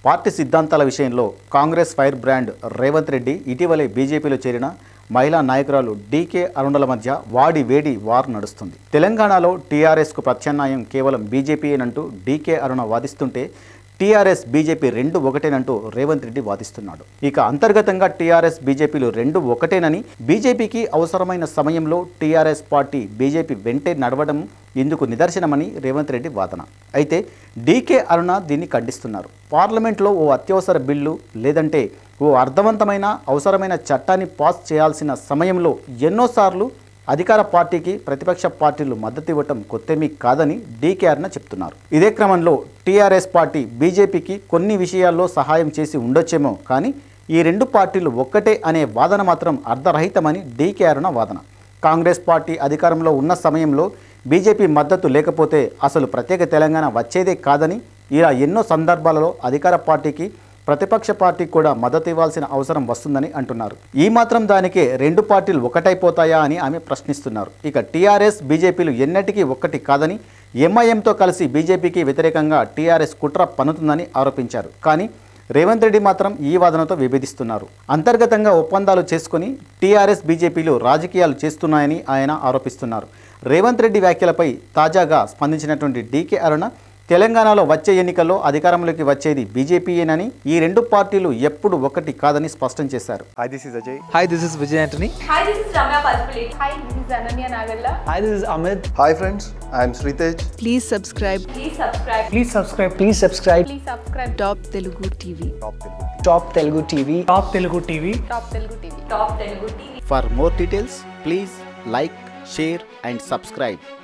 Party సిద్ధాంతాల విషయంలో Congress fire brand Revanth Reddy ఇటీవలే బీజేపీలో చేరిన మహిళా నాయకురాలు డీకే అరుణుల మధ్య వాడి వేడి వార్ నడుస్తుంది తెలంగాణలో టీఆర్ఎస్కు ప్రత్యామ్నాయం కేవలం బీజేపీయేనంటూ డీకే అరుణ వాదిస్తుంటే టీఆర్ఎస్ బీజేపీ రెండు ఒకటేనంటూ రేవంత్ రెడ్డి వాదిస్తున్నాడు ఇక అంతర్గతంగా టీఆర్ఎస్ బీజేపీలు రెండు ఒకటేనని బీజేపీకి అవసరమైన సమయంలో టీఆర్ఎస్ పార్టీ బీజేపీ వెంటే నడవడం ఇందుకు నిదర్శనమని రేవంత్ రెడ్డి వాదన అయితే డీకే అరుణ దీన్ని ఖండిస్తున్నారు పార్లమెంట్లో ఓ అత్యవసర బిల్లు లేదంటే ఓ అర్థవంతమైన అవసరమైన చట్టాన్ని పాస్ చేయాల్సిన సమయంలో ఎన్నోసార్లు అధికార పార్టీకి ప్రతిపక్ష పార్టీలు మద్దతు ఇవ్వటం కొత్తేమీ కాదని డీకే అరుణ చెప్తున్నారు ఇదే క్రమంలో టీఆర్ఎస్ పార్టీ బీజేపీకి కొన్ని విషయాల్లో సహాయం చేసి ఉండొచ్చేమో కానీ ఈ రెండు పార్టీలు ఒక్కటే అనే వాదన మాత్రం అర్ధరహితమని డీకే అరుణ వాదన కాంగ్రెస్ పార్టీ అధికారంలో ఉన్న సమయంలో బీజేపీ మద్దతు లేకపోతే అసలు ప్రత్యేక తెలంగాణ వచ్చేదే కాదని ఇలా ఎన్నో సందర్భాలలో అధికార పార్టీకి ప్రతిపక్ష పార్టీకి కూడా మద్దతు ఇవ్వాల్సిన అవసరం వస్తుందని అంటున్నారు ఈ మాత్రం దానికే రెండు పార్టీలు ఒకటైపోతాయా అని ఆమె ప్రశ్నిస్తున్నారు ఇక టీఆర్ఎస్ బీజేపీలు ఎన్నటికీ ఒక్కటి కాదని ఎంఐఎంతో కలిసి బీజేపీకి వ్యతిరేకంగా టీఆర్ఎస్ కుట్ర పన్నుతుందని ఆరోపించారు కానీ రేవంత్ రెడ్డి మాత్రం ఈ వాదనతో విభేదిస్తున్నారు అంతర్గతంగా ఒప్పందాలు చేసుకుని టీఆర్ఎస్ బీజేపీలు రాజకీయాలు చేస్తున్నాయని ఆయన ఆరోపిస్తున్నారు రేవంత్ రెడ్డి వ్యాఖ్యలపై తాజాగా స్పందించినటువంటి డీకే అరుణ తెలంగాణలో వచ్చే ఎన్నికల్లో అధికారంలోకి వచ్చేది బీజేపీయేనని ఈ రెండు పార్టీలు ఎప్పుడు ఒకటి కాదని స్పష్టం చేశారు Hi, this is Ajay. Hi, this is Vijay Antony. Hi, this is Ramya Paspalate. Hi, this is Ananya Nagalla. Hi, this is Amit. Hi, friends. I am Sritej. Please subscribe Please subscribe. Please subscribe. Please subscribe. Please subscribe Top Telugu TV. Top Telugu TV. Top Telugu TV. Top Telugu TV. Top Telugu TV. For more details please like share and subscribe